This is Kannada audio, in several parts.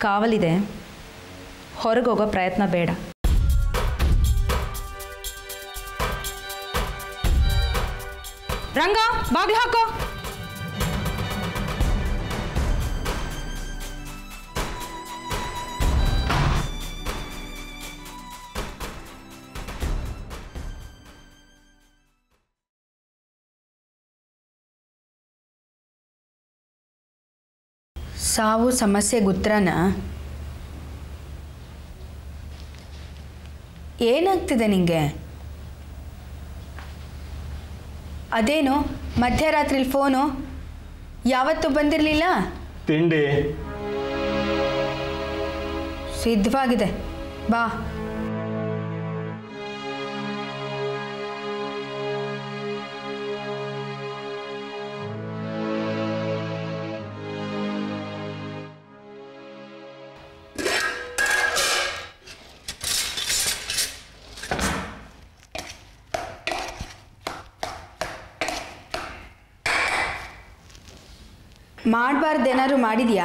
ಕಾವಲಿದೆ ಹೊರಗೆ ಹೋಗೋ ಪ್ರಯತ್ನ ಬೇಡ ರಂಗ ಬಾಗ್ಲು ಹಾಕೋ ಸಾವು ಸಮಸ್ಯೆಗೆ ಉತ್ತರನ ಏನಾಗ್ತಿದೆ ನಿಂಗೆ ಅದೇನು ಮಧ್ಯರಾತ್ರಿಲಿ ಫೋನು ಯಾವತ್ತೂ ಬಂದಿರಲಿಲ್ಲ ತಿಂಡಿ ಸಿದ್ಧವಾಗಿದೆ ಬಾ ಮಾಡಬಾರ್ದೇನಾದ್ರು ಮಾಡಿದ್ಯಾ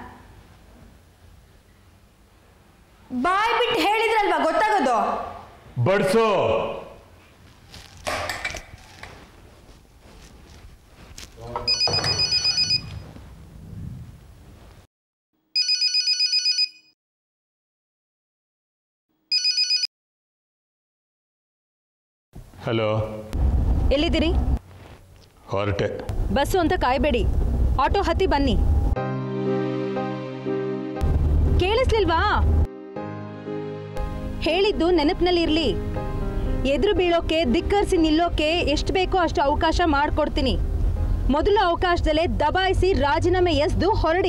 ಬಾಯ್ ಬಿಟ್ಟು ಹೇಳಿದ್ರಲ್ವಾ ಗೊತ್ತಾಗೋದು ಬಡ್ಸು ಹಲೋ ಎಲ್ಲಿದ್ದೀರಿ ಹೊರಟೆ ಬಸ್ಸು ಅಂತ ಕಾಯಬೇಡಿ ಆಟೋ ಹತ್ತಿ ಬನ್ನಿ ಕೇಳಿಸ್ಲಿಲ್ವಾ ಹೇಳಿದ್ದು ನೆನಪಿನಲ್ಲಿರ್ಲಿ ಎದುರು ಬೀಳೋಕೆ ಧಿಕ್ಕರಿಸಿ ನಿಲ್ಲೋಕೆ ಎಷ್ಟು ಬೇಕೋ ಅಷ್ಟು ಅವಕಾಶ ಮಾಡಿಕೊಡ್ತೀನಿ ಮೊದಲ ಅವಕಾಶದಲ್ಲೇ ದಬಾಯಿಸಿ ರಾಜೀನಾಮೆ ಎಸ್ದು ಹೊರಡಿ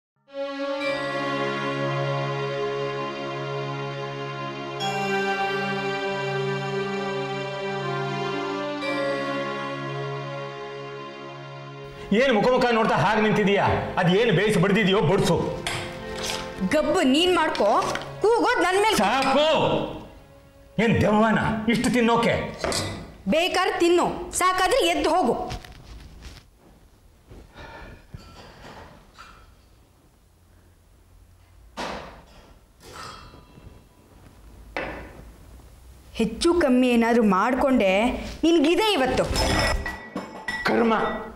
ಏನು ಮುಖ ಮುಖ ನೋಡ್ತಾ ಹಾಗೆ ನಿಂತಿದೀಯಾ ಅದು ಏನು ಬೇಯಿಸಿ ಬಡ್ದಿದೆಯೋ ಬಡ್ಸು ಗಬ್ಬು ನೀನ್ ಮಾಡ್ಕೋ ಕೂಗೋದ್ ನನ್ ಮೇಲೆ ಸಾಕು ಏನ್ ದೆವ್ವನ ಇಷ್ಟು ತಿನ್ನೋಕೆ ಬೇಕಾದ್ರೆ ತಿನ್ನು ಸಾಕಾದ್ರೆ ಎದ್ದು ಹೋಗು ಹೆಚ್ಚು ಕಮ್ಮಿ ಏನಾದರೂ ಮಾಡಿಕೊಂಡೆ ನಿನ್ಗಿದೆ ಇವತ್ತು ಕರ್ಮ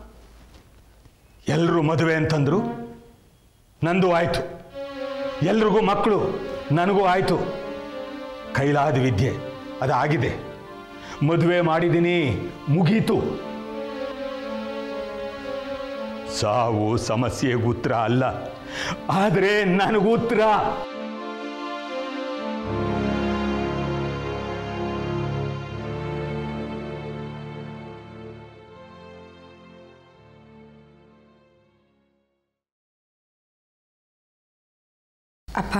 ಎಲ್ರೂ ಮದುವೆ ಅಂತಂದ್ರು ನಂದು ಆಯ್ತು ಎಲ್ರಿಗೂ ಮಕ್ಕಳು ನನಗೂ ಆಯ್ತು ಕೈಲಾದ ವಿದ್ಯೆ ಅದಾಗಿದೆ ಮದುವೆ ಮಾಡಿದ್ದೀನಿ ಮುಗೀತು ಸಾವು ಸಮಸ್ಯೆಗೆ ಉತ್ತರ ಅಲ್ಲ ಆದರೆ ನನಗೂ ಉತ್ತರ ಅಪ್ಪ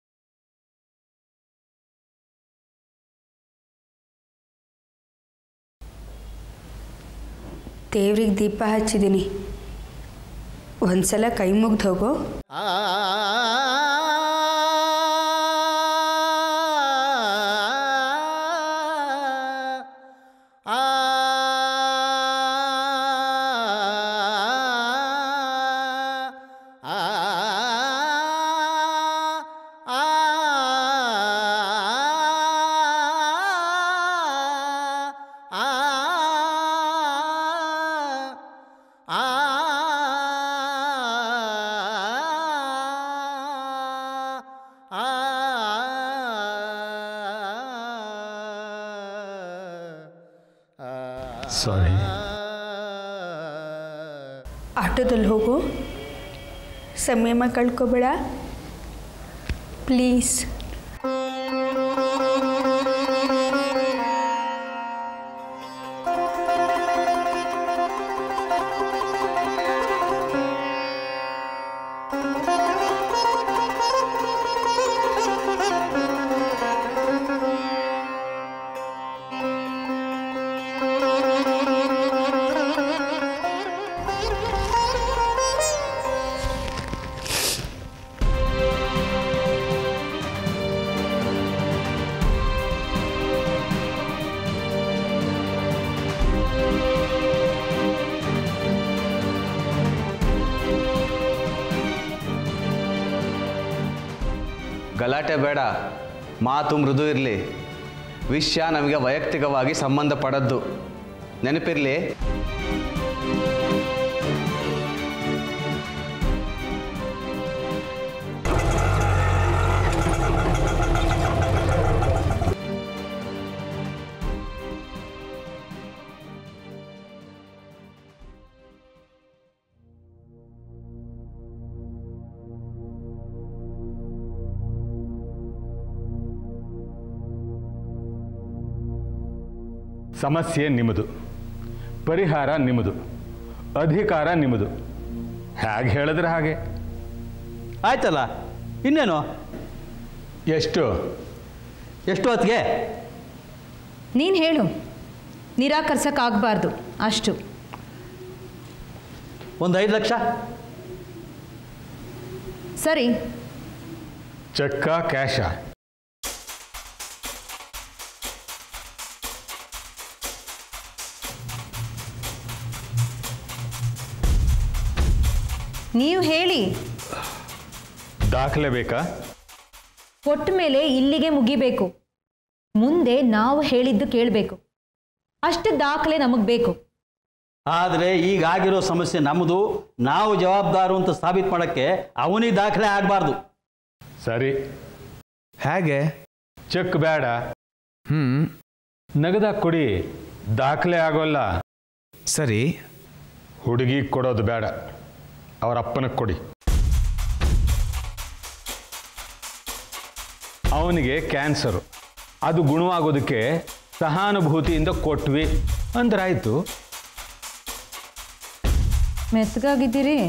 ದೇವ್ರಿಗೆ ದೀಪ ಹಚ್ಚಿದ್ದೀನಿ ಒಂದ್ಸಲ ಕೈ ಮುಗ್ದು ಹೋಗೋ ಸಾರಿ ಆಟೋದಲ್ಲಿ ಹೋಗು ಸಂಯಮ ಕಳ್ಕೊಬೇಡ ಪ್ಲೀಸ್ ಗಲಾಟೆ ಬೇಡ ಮಾತು ಮೃದು ಇರಲಿ ವಿಷಯ ನಮಗೆ ವೈಯಕ್ತಿಕವಾಗಿ ಸಂಬಂಧಪಡದ್ದು ನೆನಪಿರಲಿ ಸಮಸ್ಯೆ ನಿಮ್ಮದು ಪರಿಹಾರ ನಿಮ್ಮದು ಅಧಿಕಾರ ನಿಮ್ಮದು ಹೇಗೆ ಹೇಳಿದ್ರೆ ಹಾಗೆ ಆಯ್ತಲ್ಲ ಇನ್ನೇನು ಎಷ್ಟು ಎಷ್ಟು ಹೊತ್ತಿಗೆ ನೀನು ಹೇಳು ನಿರಾಕರಿಸೋಕ್ಕಾಗಬಾರ್ದು ಅಷ್ಟು ಒಂದು ಐದು ಲಕ್ಷ ಸರಿ ಚೆಕ್ಕ ಕ್ಯಾಶಾ ನೀವು ಹೇಳಿ ದಾಖಲೆ ಬೇಕಾ ಕೊಟ್ಟ ಮೇಲೆ ಇಲ್ಲಿಗೆ ಮುಗಿಬೇಕು ಮುಂದೆ ನಾವು ಹೇಳಿದ್ದು ಕೇಳಬೇಕು ಅಷ್ಟು ದಾಖಲೆ ನಮಗೆ ಬೇಕು ಆದರೆ ಈಗ ಆಗಿರೋ ಸಮಸ್ಯೆ ನಮ್ಮದು ನಾವು ಜವಾಬ್ದಾರು ಅಂತ ಸಾಬೀತು ಮಾಡೋಕ್ಕೆ ಅವನಿಗೆ ದಾಖಲೆ ಆಗಬಾರ್ದು ಸರಿ ಹೇಗೆ ಚೆಕ್ ಬೇಡ ಹ್ಞೂ ನಗದಾಗ ಕೊಡಿ ದಾಖಲೆ ಆಗೋಲ್ಲ ಸರಿ ಹುಡುಗಿ ಕೊಡೋದು ಬೇಡ ಅವರ ಅಪ್ಪನಿಗೆ ಕೊಡಿ ಅವನಿಗೆ ಕ್ಯಾನ್ಸರು ಅದು ಗುಣವಾಗೋದಕ್ಕೆ ಸಹಾನುಭೂತಿಯಿಂದ ಕೊಟ್ವಿ ಅಂದ್ರಾಯ್ತು ಮೆತ್ತಗಾಗಿದ್ದೀರಿ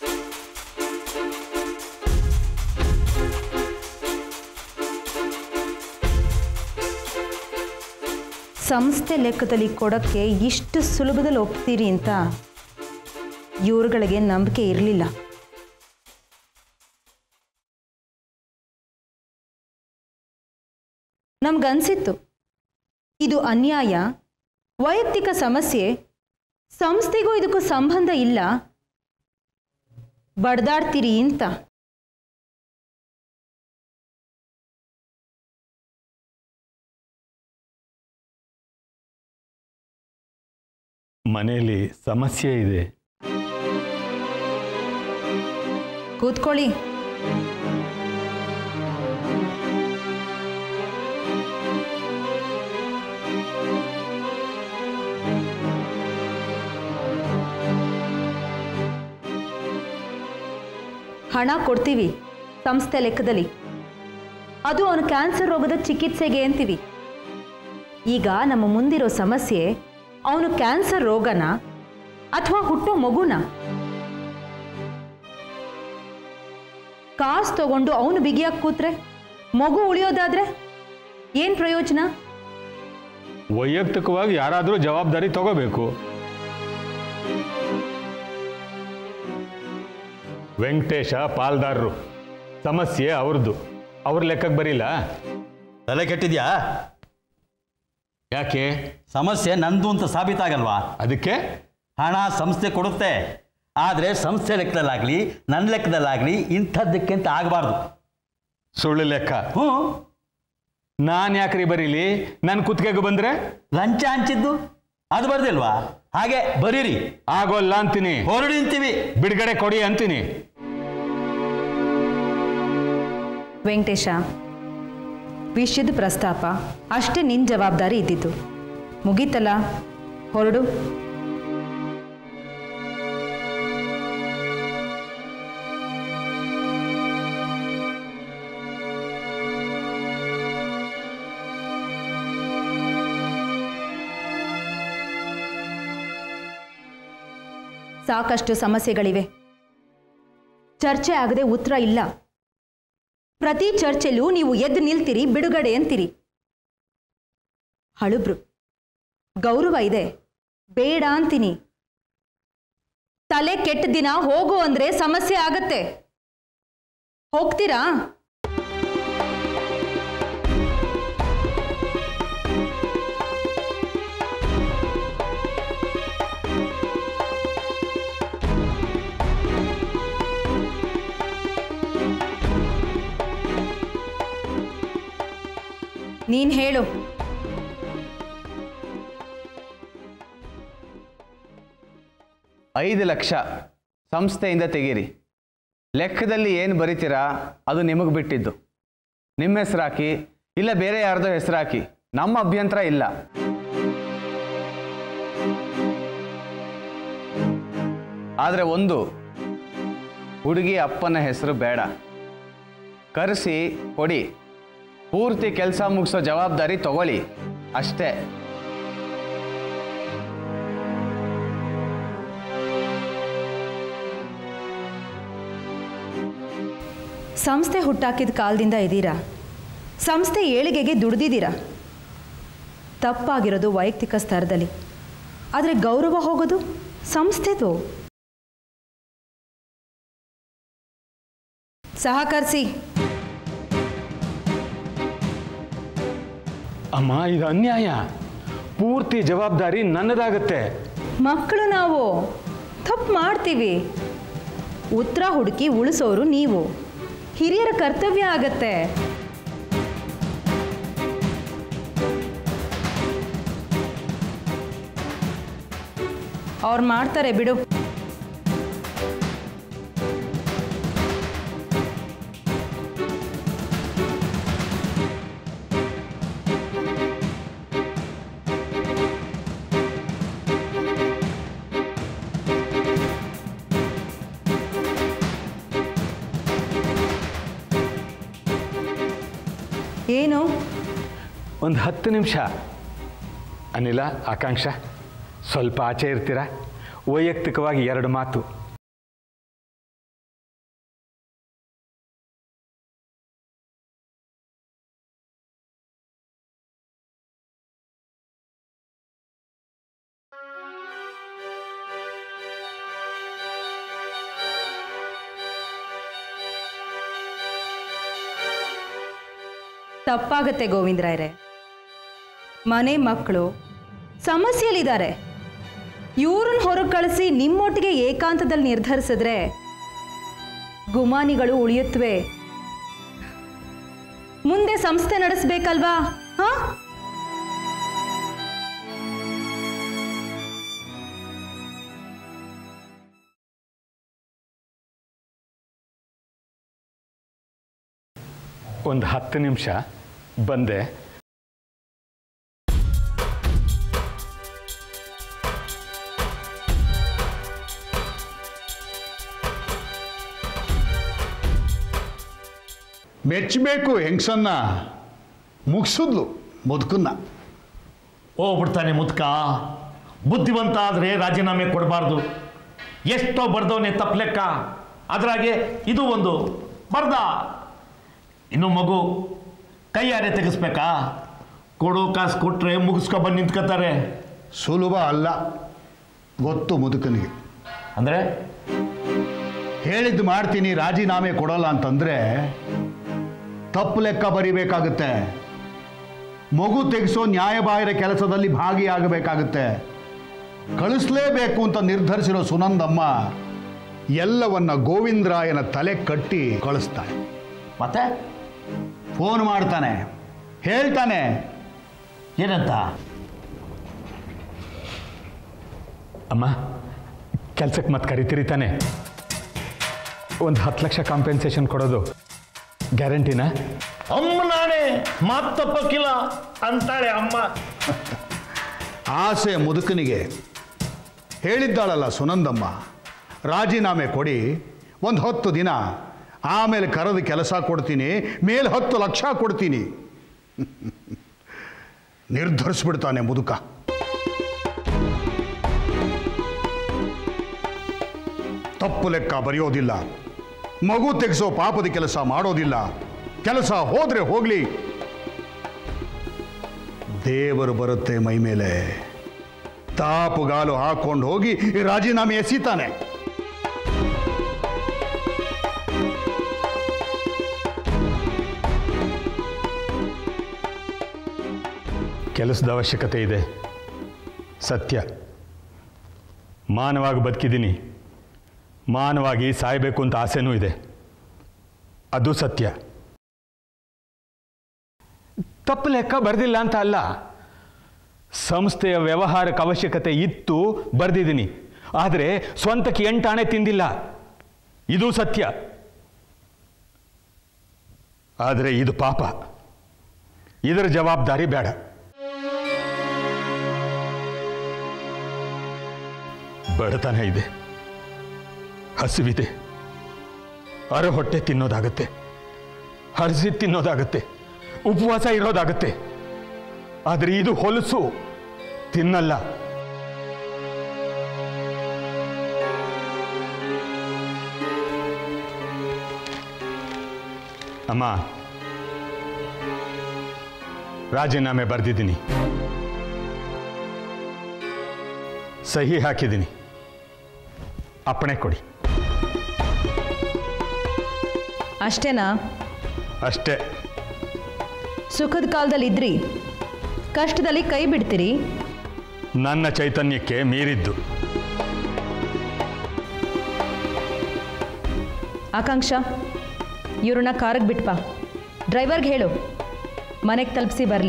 ಸಂಸ್ಥೆ ಲೆಕ್ಕದಲ್ಲಿ ಕೊಡೋಕ್ಕೆ ಇಷ್ಟು ಸುಲಭದಲ್ಲಿ ಒಪ್ತೀರಿ ಅಂತ ಇವ್ರುಗಳಿಗೆ ನಂಬಿಕೆ ಇರಲಿಲ್ಲ ನಮ್ಗನ್ಸಿತ್ತು ಇದು ಅನ್ಯಾಯ ವೈಯಕ್ತಿಕ ಸಮಸ್ಯೆ ಸಂಸ್ಥೆಗೂ ಇದಕ್ಕೂ ಸಂಬಂಧ ಇಲ್ಲ ಬಡ್ದಾಡ್ತೀರಿ ಅಂತ ಮನೆಯಲ್ಲಿ ಸಮಸ್ಯೆ ಇದೆ ಕೂತ್ಕೊಳ್ಳಿ ಹಣ ಕೊಡ್ತೀವಿ ಸಂಸ್ಥೆ ಲೆಕ್ಕದಲ್ಲಿ ಅದು ಅವನು ಕ್ಯಾನ್ಸರ್ ರೋಗದ ಚಿಕಿತ್ಸೆಗೆ ಅಂತೀವಿ ಈಗ ನಮ್ಮ ಮುಂದಿರೋ ಸಮಸ್ಯೆ ಅವನು ಕ್ಯಾನ್ಸರ್ ರೋಗನ ಅಥವಾ ಹುಟ್ಟೋ ಮಗುನ ಕಾಸು ತಗೊಂಡು ಅವನು ಬಿಗಿಯಾಗಿ ಕೂತ್ರೆ ಮಗು ಉಳಿಯೋದಾದ್ರೆ ಏನು ಪ್ರಯೋಜನ ವೈಯಕ್ತಿಕವಾಗಿ ಯಾರಾದರೂ ಜವಾಬ್ದಾರಿ ತಗೋಬೇಕು ವೆಂಕಟೇಶ ಪಾಲ್ದಾರರು ಸಮಸ್ಯೆ ಅವ್ರದ್ದು ಅವ್ರ ಲೆಕ್ಕಕ್ಕೆ ಬರಿಲ್ಲ ತಲೆ ಕೆಟ್ಟಿದ್ಯಾ ಯಾಕೆ ಸಮಸ್ಯೆ ನಂದು ಅಂತ ಸಾಬೀತಾಗಲ್ವಾ ಅದಕ್ಕೆ ಹಣ ಸಂಸ್ಥೆ ಕೊಡುತ್ತೆ ಆದರೆ ಸಂಸ್ಥೆ ಲೆಕ್ಕದಲ್ಲಾಗಲಿ ನನ್ನ ಲೆಕ್ಕದಲ್ಲಾಗಲಿ ಇಂಥದ್ದಕ್ಕೆ ಅಂತ ಆಗಬಾರ್ದು ಸುಳ್ಳು ಲೆಕ್ಕ ಹ್ಞೂ ನಾನು ಯಾಕ್ರಿ ಬರೀಲಿ ನನ್ನ ಕುತ್ತಿಗೆಗೆ ಬಂದ್ರೆ ಲಂಚ ಹಂಚಿದ್ದು ಅದು ಬರ್ದಿಲ್ವಾ ಹಾಗೆ ಬರೀರಿ ಆಗೋಲ್ಲ ಅಂತೀನಿ ಹೊರಡಿ ನಿಂತೀವಿ ಬಿಡುಗಡೆ ಕೊಡಿ ಅಂತೀನಿ ವೆಂಕಟೇಶ ವಿಷಯದ ಪ್ರಸ್ತಾಪ ಅಷ್ಟೇ ನಿನ್ನ ಜವಾಬ್ದಾರಿ ಇದ್ದಿದ್ದು ಮುಗೀತಲ್ಲ ಹೊರಡು ಸಾಕಷ್ಟು ಸಮಸ್ಯೆಗಳಿವೆ ಚರ್ಚೆ ಆಗದೆ ಉತ್ತರ ಇಲ್ಲ ಪ್ರತಿ ಚರ್ಚೆಲೂ ನೀವು ಎದ್ದು ನಿಲ್ತೀರಿ ಬಿಡುಗಡೆ ಅಂತೀರಿ ಹಳುಬ್ರು ಗೌರವ ಇದೆ ಬೇಡ ಅಂತೀನಿ ತಲೆ ಕೆಟ್ಟ ದಿನ ಹೋಗು ಅಂದ್ರೆ ಸಮಸ್ಯೆ ಆಗತ್ತೆ ಹೋಗ್ತೀರಾ ನೀನು ಹೇಳು ಐದು ಲಕ್ಷ ಸಂಸ್ಥೆಯಿಂದ ತೆಗೀರಿ ಲೆಕ್ಕದಲ್ಲಿ ಏನು ಬರಿತೀರಾ ಅದು ನಿಮಗೆ ಬಿಟ್ಟಿದ್ದು ನಿಮ್ಮ ಹೆಸರು ಹಾಕಿ ಇಲ್ಲ ಬೇರೆ ಯಾರ್ದೋ ಹೆಸರು ಹಾಕಿ ನಮ್ಮ ಅಭ್ಯಂತರ ಇಲ್ಲ ಆದರೆ ಒಂದು ಹುಡುಗಿ ಅಪ್ಪನ ಹೆಸರು ಬೇಡ ಕರೆಸಿ ಕೊಡಿ ಪೂರ್ತಿ ಕೆಲಸ ಮುಗಿಸೋ ಜವಾಬ್ದಾರಿ ತಗೊಳ್ಳಿ ಅಷ್ಟೇ ಸಂಸ್ಥೆ ಹುಟ್ಟಾಕಿದ ಕಾಲದಿಂದ ಇದ್ದೀರಾ ಸಂಸ್ಥೆ ಏಳಿಗೆಗೆ ದುಡ್ದಿದ್ದೀರಾ ತಪ್ಪಾಗಿರೋದು ವೈಯಕ್ತಿಕ ಸ್ತರದಲ್ಲಿ ಆದರೆ ಗೌರವ ಹೋಗೋದು ಸಂಸ್ಥೆದು ಸಹಕರಿಸಿ ಅಮ್ಮ ಇದು ಅನ್ಯಾಯ ಪೂರ್ತಿ ಜವಾಬ್ದಾರಿ ನನ್ನದಾಗತ್ತೆ ಮಕ್ಕಳು ನಾವು ತಪ್ಪು ಮಾಡ್ತೀವಿ ಉತ್ತರ ಹುಡುಕಿ ಉಳಿಸೋರು ನೀವು ಹಿರಿಯರ ಕರ್ತವ್ಯ ಆಗತ್ತೆ ಅವ್ರು ಮಾಡ್ತಾರೆ ಬಿಡು ಏನು ಒಂದು ಹತ್ತು ನಿಮಿಷ ಅನಿಲ ಆಕಾಂಕ್ಷ ಸ್ವಲ್ಪ ಆಚೆ ಇರ್ತೀರಾ ವೈಯಕ್ತಿಕವಾಗಿ ಎರಡು ಮಾತು ತಪ್ಪಾಗತ್ತೆ ಗೋವಿಂದರಾಯರೇ ಮನೆ ಮಕ್ಕಳು ಸಮಸ್ಯೆಯಲ್ಲಿದ್ದಾರೆ ಇವ್ರನ್ನ ಹೊರಗೆ ಕಳಿಸಿ ನಿಮ್ಮೊಟ್ಟಿಗೆ ಏಕಾಂತದಲ್ಲಿ ನಿರ್ಧರಿಸಿದ್ರೆ ಗುಮಾನಿಗಳು ಉಳಿಯುತ್ತವೆ ಮುಂದೆ ಸಂಸ್ಥೆ ನಡೆಸ್ಬೇಕಲ್ವಾ ಹಾ ಒಂದು ಹತ್ತು ನಿಮಿಷ ಬಂದೆ ಮೆಚ್ಚಬೇಕು ಹೆಂಗಸನ್ನ ಮುಗಿಸಿದ್ಲು ಮುದುಕನ್ನ ಹೋಗ್ಬಿಡ್ತಾನೆ ಮುದ್ಕ ಬುದ್ಧಿವಂತ ಆದರೆ ರಾಜೀನಾಮೆ ಕೊಡಬಾರ್ದು ಎಷ್ಟೋ ಬರ್ದವನೇ ತಪ್ಪು ಲೆಕ್ಕ ಅದ್ರಾಗೆ ಇದು ಒಂದು ಬರ್ದ ಇನ್ನು ಮಗು ಕೈಯಾರೆ ತೆಗೆಸ್ಬೇಕಾ ಕೊಡೋ ಕಾಸು ಕೊಟ್ರೆ ಮುಗಿಸ್ಕೊಬಂದು ನಿಂತ್ಕೋತಾರೆ ಸುಲಭ ಅಲ್ಲ ಗೊತ್ತು ಮುದುಕನಿಗೆ ಅಂದರೆ ಹೇಳಿದ್ದು ಮಾಡ್ತೀನಿ ರಾಜೀನಾಮೆ ಕೊಡಲ್ಲ ಅಂತಂದ್ರೆ ತಪ್ಪು ಲೆಕ್ಕ ಬರಿಬೇಕಾಗುತ್ತೆ ಮಗು ತೆಗೆಸೋ ನ್ಯಾಯಬಾಹಿರ ಕೆಲಸದಲ್ಲಿ ಭಾಗಿಯಾಗಬೇಕಾಗುತ್ತೆ ಕಳಿಸ್ಲೇಬೇಕು ಅಂತ ನಿರ್ಧರಿಸಿರೋ ಸುನಂದಮ್ಮ ಎಲ್ಲವನ್ನ ಗೋವಿಂದರಾಯನ ತಲೆ ಕಟ್ಟಿ ಕಳಿಸ್ತಾನೆ ಮತ್ತೆ ಫೋನ್ ಮಾಡ್ತಾನೆ ಹೇಳ್ತಾನೆ ಏನಂತ ಅಮ್ಮ ಕೆಲ್ಸಕ್ಕೆ ಮತ್ತೆ ಕರಿತೀರಿ ತಾನೆ ಒಂದು ಹತ್ತು ಲಕ್ಷ ಕಾಂಪೆನ್ಸೇಷನ್ ಕೊಡೋದು ಗ್ಯಾರಂಟಿನಾ ಅಮ್ಮ ನಾನೇ ಮಾತು ತಪ್ಪಕ್ಕಿಲ್ಲ ಅಂತಾಳೆ ಅಮ್ಮ ಆಸೆ ಮುದುಕನಿಗೆ ಹೇಳಿದ್ದಾಳಲ್ಲ ಸುನಂದಮ್ಮ ರಾಜೀನಾಮೆ ಕೊಡಿ ಒಂದು ಹತ್ತು ದಿನ ಆಮೇಲೆ ಕರೆದು ಕೆಲಸ ಕೊಡ್ತೀನಿ ಮೇಲೆ ಹತ್ತು ಲಕ್ಷ ಕೊಡ್ತೀನಿ ನಿರ್ಧರಿಸ್ಬಿಡ್ತಾನೆ ಮುದುಕ ತಪ್ಪು ಲೆಕ್ಕ ಬರೆಯೋದಿಲ್ಲ ಮಗು ತೆಗೆಸೋ ಪಾಪದ ಕೆಲಸ ಮಾಡೋದಿಲ್ಲ ಕೆಲಸ ಹೋದ್ರೆ ಹೋಗ್ಲಿ ದೇವರು ಬರುತ್ತೆ ಮೈ ಮೇಲೆ ತಾಪುಗಾಲು ಹಾಕೊಂಡು ಹೋಗಿ ಈ ರಾಜೀನಾಮೆ ಎಸಿತಾನೆ ಕೆಲಸದ ಅವಶ್ಯಕತೆ ಇದೆ ಸತ್ಯ ಮಾನವಾಗಿ ಬದುಕಿದ್ದೀನಿ ಮಾನವಾಗಿ ಸಾಯಬೇಕು ಅಂತ ಆಸೆನೂ ಇದೆ ಅದು ಸತ್ಯ ತಪ್ಪು ಲೆಕ್ಕ ಬರೆದಿಲ್ಲ ಅಂತ ಅಲ್ಲ ಸಂಸ್ಥೆಯ ವ್ಯವಹಾರಕ್ಕೆ ಅವಶ್ಯಕತೆ ಇತ್ತು ಬರೆದಿದ್ದೀನಿ ಆದರೆ ಸ್ವಂತಕ್ಕೆ ಎಂಟಾಣೆ ತಿಂದಿಲ್ಲ ಇದು ಸತ್ಯ ಆದರೆ ಇದು ಪಾಪ ಇದರ ಜವಾಬ್ದಾರಿ ಬೇಡ ಬಡತನ ಇದೆ ಹಸಿವಿದೆ ಅರ ಹೊಟ್ಟೆ ತಿನ್ನೋದಾಗತ್ತೆ ಹಳಸಿ ತಿನ್ನೋದಾಗತ್ತೆ ಉಪವಾಸ ಇರೋದಾಗತ್ತೆ ಆದರೆ ಇದು ಹೊಲಸು ತಿನ್ನಲ್ಲ ಅಮ್ಮ ರಾಜೀನಾಮೆ ಬರೆದಿದ್ದೀನಿ ಸಹಿ ಹಾಕಿದ್ದೀನಿ ಅಪ್ಪಣೆ ಕೊಡಿ ಅಷ್ಟೇನಾ ಅಷ್ಟೇ ಸುಖದ ಕಾಲದಲ್ಲಿ ಇದ್ರಿ ಕಷ್ಟದಲ್ಲಿ ಕೈ ಬಿಡ್ತೀರಿ ನನ್ನ ಚೈತನ್ಯಕ್ಕೆ ಮೀರಿದ್ದು ಆಕಾಂಕ್ಷ ಇವ್ರನ್ನ ಕಾರಿಗೆ ಬಿಟ್ಬಾ ಡ್ರೈವರ್ಗೆ ಹೇಳು ಮನೆಗೆ ತಲುಪಿಸಿ ಬರಲಿ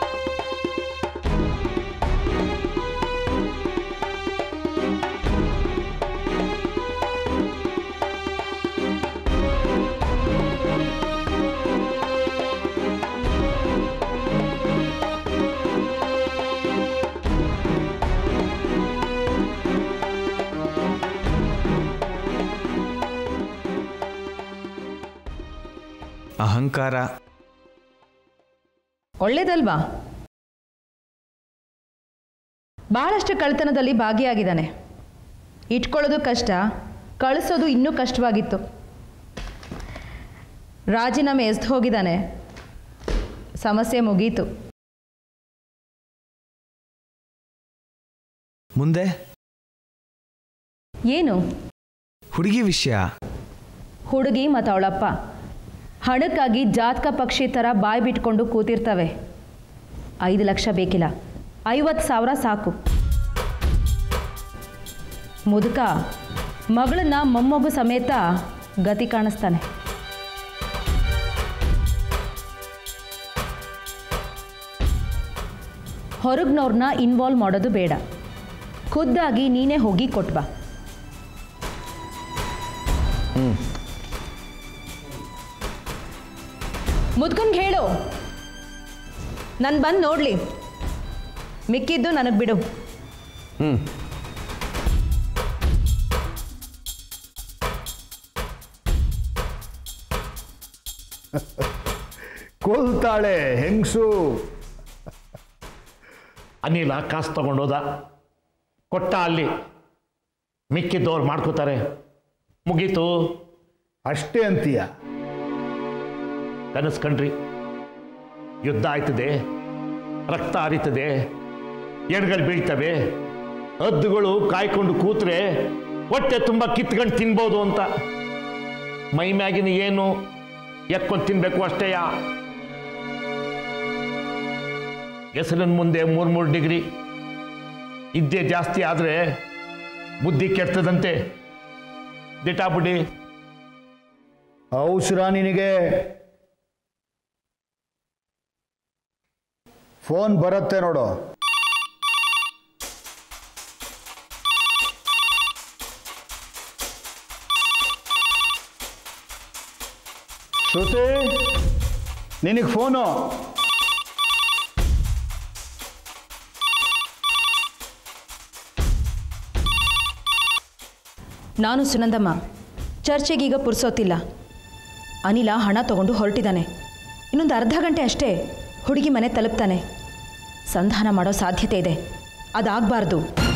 ಅಹಂಕಾರ ಒಳ್ಳೇದಲ್ವಾ ಭಾಳಷ್ಟು ಕಳ್ತನದಲ್ಲಿ ಭಾಗಿಯಾಗಿದ್ದಾನೆ ಇಟ್ಕೊಳ್ಳೋದು ಕಷ್ಟ ಕಳಿಸೋದು ಇನ್ನೂ ಕಷ್ಟವಾಗಿತ್ತು ರಾಜೀನಾಮೆ ಎಸ್ದು ಹೋಗಿದ್ದಾನೆ ಸಮಸ್ಯೆ ಮುಗೀತು ಮುಂದೆ ಏನು ಹುಡುಗಿ ವಿಷಯ ಹುಡುಗಿ ಮತ್ತು ಅವಳಪ್ಪ ಹಣಕ್ಕಾಗಿ ಜಾತಕ ಪಕ್ಷಿ ಥರ ಬಾಯಿ ಬಿಟ್ಕೊಂಡು ಕೂತಿರ್ತವೆ ಐದು ಲಕ್ಷ ಬೇಕಿಲ್ಲ ಐವತ್ತು ಸಾವಿರ ಸಾಕು ಮುದುಕ ಮಗಳನ್ನ ಮೊಮ್ಮಗು ಸಮೇತ ಗತಿ ಕಾಣಿಸ್ತಾನೆ ಹೊರಗ್ನವ್ರನ್ನ ಇನ್ವಾಲ್ವ್ ಮಾಡೋದು ಬೇಡ ಖುದ್ದಾಗಿ ನೀನೇ ಹೋಗಿ ಕೊಟ್ಬಾ ಮುದ್ಕನ್ಗೆ ಹೇಳು ನಾನು ಬಂದು ನೋಡಲಿ ಮಿಕ್ಕಿದ್ದು ನನಗೆ ಬಿಡು ಕೊಲ್ತಾಳೆ ಹೆಂಗಸು ಅನಿಲ ಕಾಸು ತಗೊಂಡೋದ ಕೊಟ್ಟ ಅಲ್ಲಿ ಮಿಕ್ಕಿದ್ದವ್ರು ಮಾಡ್ಕೋತಾರೆ ಮುಗೀತು ಅಷ್ಟೇ ಅಂತೀಯ ಕನಸು ಕಂಡ್ರಿ ಯುದ್ಧ ಆಯ್ತದೆ ರಕ್ತ ಹರಿತದೆ ಎಣ್ಗಳು ಬೀಳ್ತವೆ ಹದ್ದುಗಳು ಕಾಯ್ಕೊಂಡು ಕೂತ್ರೆ ಹೊಟ್ಟೆ ತುಂಬ ಕಿತ್ಕೊಂಡು ತಿನ್ಬೋದು ಅಂತ ಮೈ ಮ್ಯಾಗಿನ ಏನು ಎಕ್ಕೊಂಡು ತಿನ್ಬೇಕು ಅಷ್ಟೇಯ ಹೆಸರಿನ ಮುಂದೆ ಮೂರು ಮೂರು ಡಿಗ್ರಿ ಇದ್ದೇ ಜಾಸ್ತಿ ಆದರೆ ಬುದ್ಧಿ ಕೆಡ್ತದಂತೆ ದಿಟಾಬುಡಿ ಅವಸರ ನಿನಗೆ ಫೋನ್ ಬರುತ್ತೆ ನೋಡು ಶ್ರುತಿ ನಿನಗೆ ಫೋನು ನಾನು ಸುನಂದಮ್ಮ ಚರ್ಚೆಗೀಗ ಪುರ್ಸೋತಿಲ್ಲ ಅನಿಲ ಹಣ ತಗೊಂಡು ಹೊರಟಿದ್ದಾನೆ ಇನ್ನೊಂದು ಅರ್ಧ ಗಂಟೆ ಅಷ್ಟೇ ಹುಡುಗಿ ಮನೆ ತಲುಪ್ತಾನೆ ಸಂಧಾನ ಮಾಡೋ ಸಾಧ್ಯತೆ ಇದೆ ಅದಾಗಬಾರ್ದು